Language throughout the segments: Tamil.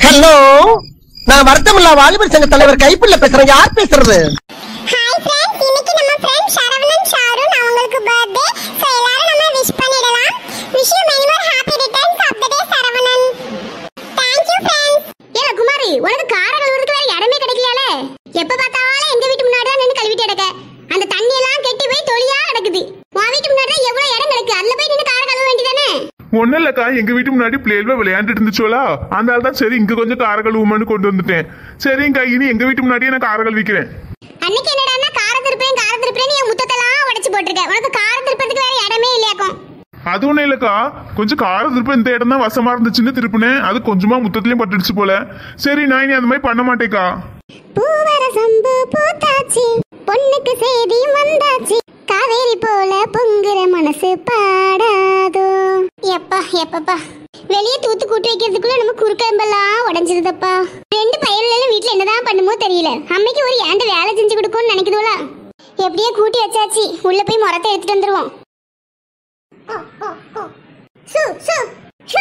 ஹலோ நான் வருத்தமில்லா வாலிபர் சங்க தலைவர் கைப்பிள்ள பேசுறேன் யார் பேசுறது ஹாய் ஃப்ரெண்ட்ஸ் இன்னைக்கு நம்ம ஃப்ரெண்ட் சரவணன் ஷாருன் அவங்களுக்கு பர்த்டே சோ எல்லாரும் நம்ம விஷ் பண்ணிடலாம் wish you many more happy returns of the day Saravanan thank you friends ஏல குமாரி உனக்கு கார கழுவுறதுக்கு வேற இடமே கிடைக்கலையால எப்ப பார்த்தாலும் எங்க வீட்டு முன்னாடி தான் நின்னு கழுவிட்டு கிடக்க அந்த தண்ணி எல்லாம் கெட்டி போய் தொழியா கிடக்குது உன் வீட்டு முன்னாடி தான் எவ்வளவு இடம் கிடக்கு அதுல போய் நின்னு கார கழுவ வேண்டியதானே ஒன்னும் இல்லக்கா எங்க வீட்டு முன்னாடி பிளேட்ல விளையாண்டுட்டு இருந்துச்சோலா அதனால தான் சரி இங்க கொஞ்சம் காரக்கல் உமான்னு கொண்டு வந்துட்டேன் சரிங்கக்கா இனி எங்க வீட்டு முன்னாடியே நான் காரக்கல் விற்கிறேன் அன்னைக்கு என்னடான்னா கார திருப்பேன் கார திருப்பேன் என் முத்தத்தெல்லாம் உடைச்சு போட்டிருக்க உனக்கு கார திருப்பதுக்கு வேற இடமே இல்லையாக்கும் அது ஒண்ணும் இல்லக்கா கொஞ்சம் கார திருப்ப இந்த இடம் தான் வசமா இருந்துச்சுன்னு திருப்பினேன் அது கொஞ்சமா முத்தத்திலயும் பட்டுடுச்சு போல சரி நான் இனி அந்த மாதிரி பண்ண மாட்டேக்கா பூவர சம்பு பூத்தாச்சு பொண்ணுக்கு செய்தி வந்தாச்சு காவேரி போல பொங்குற மனசு பாடாதோ எப்பா எப்பப்பா வெளியே தூத்து கூட்டி வைக்கிறதுக்குள்ள நம்ம குறுக்கம்பெல்லாம் உடஞ்சிருதப்பா ரெண்டு பையன்களும் வீட்ல என்னதான் பண்ணுமோ தெரியல அம்மைக்கு ஒரு ஏண்ட வேலை செஞ்சு கொடுக்கும்னு நினைக்குதுல எப்படியே கூட்டி வச்சாச்சு உள்ள போய் முறத்தை எடுத்துட்டு வந்துருவோம் சு சு சு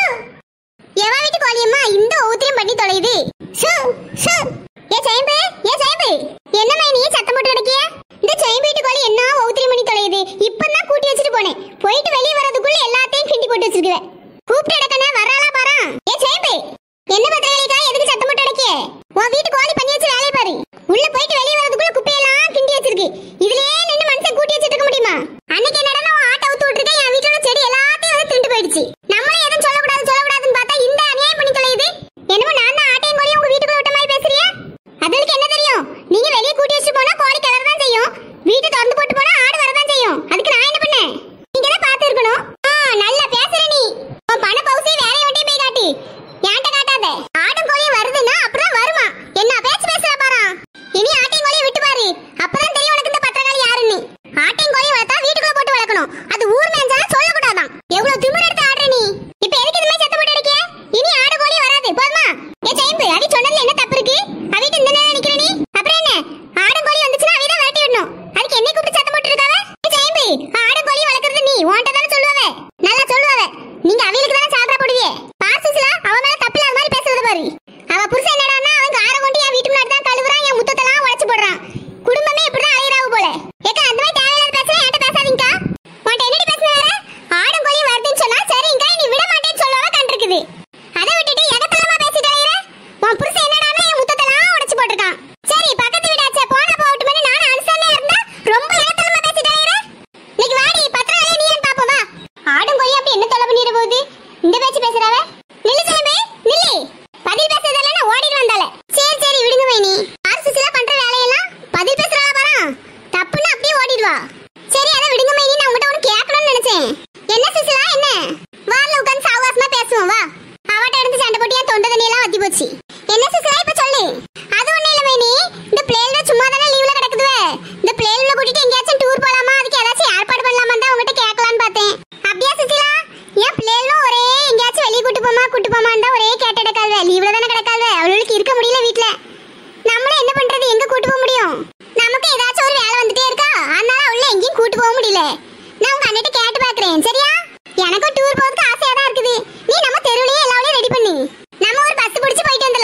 எவா வீட்டு கோழியம்மா இந்த ஊத்திரம் பண்ணி தொலையுது சு சு ஏ சைம்பு ஏ சைம்பு என்னம்மா நீ சத்தம் போட்டு கிடக்கிய இந்த சைம்பு வீட்டு கோழி என்ன ஊத்திரம் பண்ணி தொலையுது இப்பதான் கூட்டி வச்சுட்டு போனேன் போயிட்டு வெளியே வரதுக்குள்ள எல்லாத்தையும் கிண்டி போட்டு வச்சிருக்குவேன் கூப்பிட்டு கிடக்கனா வராளா பாரா ஏ சைம்பு என்ன பத்திரகாளிக்கா எதுக்கு சத்தம் போட்டு கிடக்கிய உன் வீட்டு கோழி பண்ணி வச்சு வேலையை பாரு உள்ள போயிட்டு வெளியே வரதுக்குள்ள குப்பையெல்லாம் கிண்டி வச்சிருக்கு இதுலயே நின்னு மனுஷன் கூட்டி வச்சிட்டு இருக்க முடியுமா அன்னைக்கு என்னடா நான் ஆட்டை ஊத்து விட்டுருக்கேன் என் வீட்டோட செடி எல்லாத்தையும் வந்து திண்டு போயிடுச்சு நம்மளே எதுவும் சொல்லக்கூடாது சொல்லக்கூடாதுன்னு பார்த்தா இந்த அநியாயம் பண்ணி தொலையுது என்னமோ நான் தான் ஆட்டையும் கோழியும் உங்க வீட்டுக்குள்ள விட்ட மாதிரி பேசுறியா அதுக்கு என்ன தெரியும் நீங்க வெளியே கூட்டி வச்சுட்டு போனா கோழி கலர் தான் செய்யும் வீட்டை திறந்து போட்டு போனா ஆடு வரதான் செய்யும் அதுக்கு நான் என்ன பண்ணேன் நீங்க தான் பார்த்து இருக்கணும் ஆ நல்லா பேசுற நீ உன் பண பவுசே வேற வண்டியை போய் காட்டு ஏன்ட்ட காட்டாத ஆட்டும் கோழியும் வருதுன்னா அப்புறம் வருமா என்ன பேச்சு பேசுற பாரா இனி ஆட்டையும் கோழியை விட்டு பாரு அப்பதான் தெரியும் உனக்கு இந்த பத்திரகாளி யாருன்னு ஆட்டையும் கோழியும் வளர்த்தா வீட்டுக்குள்ள போட்டு வளர்க்கணும் அது ஊர் மேஞ்சா சொல்லக்கூடாதான் எவ்வளவு திமிரு எடுத்து ஆடுற நீ இப்ப எதுக்கு இது மாதிரி சத்தம் போட்டு அடிக்க இனி ஆடு கோழி வராது போதுமா ஏ ஜெயம்பு அடி சொன்னதுல என்ன தப்பு இருக்கு அவிட்டு இந்த நேரம் நிக்கிற நீ அப்புறம் என்ன ஆடு கோழி வந்துச்சுன்னா அவிதான் விரட்டி விடணும் அதுக்கு என்னை கூப்பிட்டு சத்தம் போட்டு இருக்காவ ஏ ஜெயம்பு ஆடு கோழி வளர்க்கறது நீ உன்கிட்ட தானே சொல்லுவாவே நல்லா சொல்லுவாவே நீங்க அவிகளுக்கு தானே சாப்பிட போடுவியே பார்சஸ்ல அவ மேல தப்பு இல்லாத மாதிரி பேசுறது பாரு அவ புருஷன் என்னடான்னா அவன் காரை கொண்டு என் வீட்டு முன்னாடி தான் கழுவுறான் என் முத்தத்தெல்லாம் உடைச்சு போடுறான் குடும்பமே இப்படிதான் அலையறாவு போல ஏக்கா அந்த மாதிரி தேவையில்லாத பேசுறேன் என்கிட்ட பேசாதீங்கக்கா உன்கிட்ட என்னடி பேசுன வேற ஆடும் கோழி வருதுன்னு சொன்னா சரிங்கக்கா நீ விட மாட்டேன்னு சொல்லவா கண்டிருக்குது அதை விட்டுட்டு எகத்தலமா பேசிட்டு அலையற உன் புருஷன் என்னடான்னா என் முத்தத்தெல்லாம் உடைச்சு போட்டிருக்கான் சரி பக்கத்து வீடாச்சே போனா போகட்டுமே நானும் அனுசரணை இருந்தா ரொம்ப எகத்தலமா பேசிட்டு அலையற இன்னைக்கு வாடி பத்திரம் வேலையை நீ ஏன் பாப்போம் வா ஆடும் கோழி அப்படி என்ன தொலை பண்ணிட போகுது இந்த பேச்சு பேசுறாவ நில்லு சாமி நில்லு பதில் பேசுறதெல்லாம் நான் ஓடிட்டு வந்தால சரி சரி விடுங்க மைனி ஆர்சிசில பண்ற வேலையெல்லாம் பதில் பேசுறா பாரா தப்புன்னு அப்படியே ஓடிடுவா சரி அதை விடுங்க மைனி நான் உங்ககிட்ட ஒன்று கேட்கணும்னு நினைச்சேன் என்ன சிசிலா என்ன வாரில் உட்காந்து சாவாசமா பேசுவோம் வா அவட்ட இருந்து சண்டை போட்டியா தொண்டை தண்ணியெல்லாம் வத்தி போச்சு என்ன சிசிலா இப்ப சொல்லு அது ஒண்ணும் இல்ல மைனி இந்த பிளேன்ல சும்மா தானே லீவ்ல கிடக்குதுவே இந்த பிளேன்ல கூட்டிட்டு எங்கேயாச்சும் டூர் போலாமா அதுக்கு ஏதாச்சும் ஏற்பாடு பண்ணலாமா தான் உங்ககிட்ட கேட்கலான்னு பார்த்தேன் அப்படியா சுசிலா ஏன் பிள்ளைகளும் ஒரே எங்கேயாச்சும் வெளியே கூட்டு போமா கூட்டு போமான்னு தான் ஒரே கேட்டு கிடக்காது லீவ்ல தானே கிடக்காது அவளுக்கு இருக்க முடியல வீட்ல நம்மளும் என்ன பண்றது எங்க கூட்டு போக முடியும் நமக்கு ஏதாச்சும் ஒரு வேலை வந்துட்டே இருக்கா அதனால அவள எங்கேயும் கூட்டு போக முடியல நான் உங்க அண்ணிட்ட கேட்டு பாக்குறேன் சரியா எனக்கும் டூர் போறதுக்கு ஆசையா தான் இருக்குது நீ நம்ம தெருவுலயே எல்லாவளையும் ரெடி பண்ணி நம்ம ஒரு பஸ் பிடிச்சு போயிட்டு வந்துடலாம்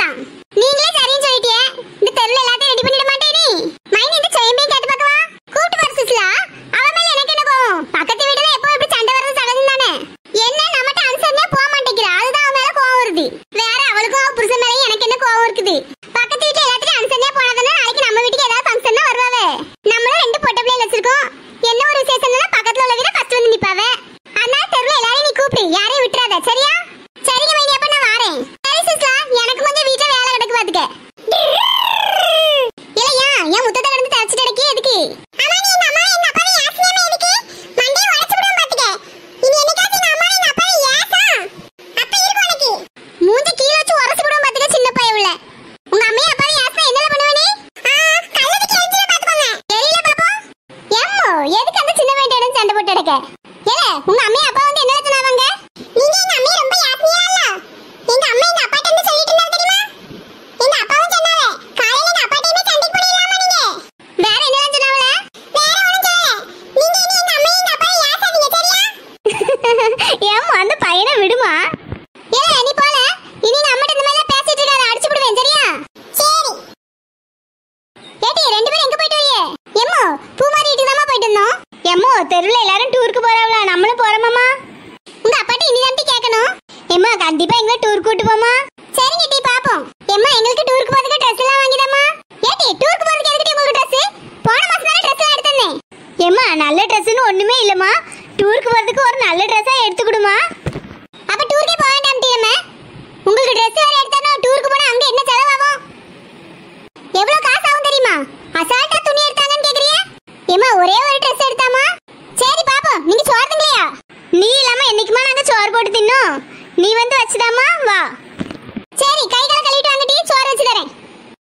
நல்ல ட்ரெஸ்னு ஒண்ணுமே இல்லம்மா டூருக்கு போறதுக்கு ஒரு நல்ல ட்ரெஸ்ஸா எடுத்துக்கிடுமா அப்ப டூருக்கே போக வேண்டாம் டீமே உங்களுக்கு ட்ரெஸ் வேற எடுத்தானோ டூருக்கு போனா அங்க என்ன செலவாகும் எவ்வளவு காசு ஆகும் தெரியுமா அசால்ட்டா துணி எடுத்தாங்கன்னு கேக்குறியா ஏமா ஒரே ஒரு ட்ரெஸ் எடுத்தாமா சரி பாப்போம் நீங்க சோறு திங்கலையா நீ இல்லாம என்னைக்குமா நாங்க சோறு போட்டு தின்னோம் நீ வந்து வச்சுதாமா வா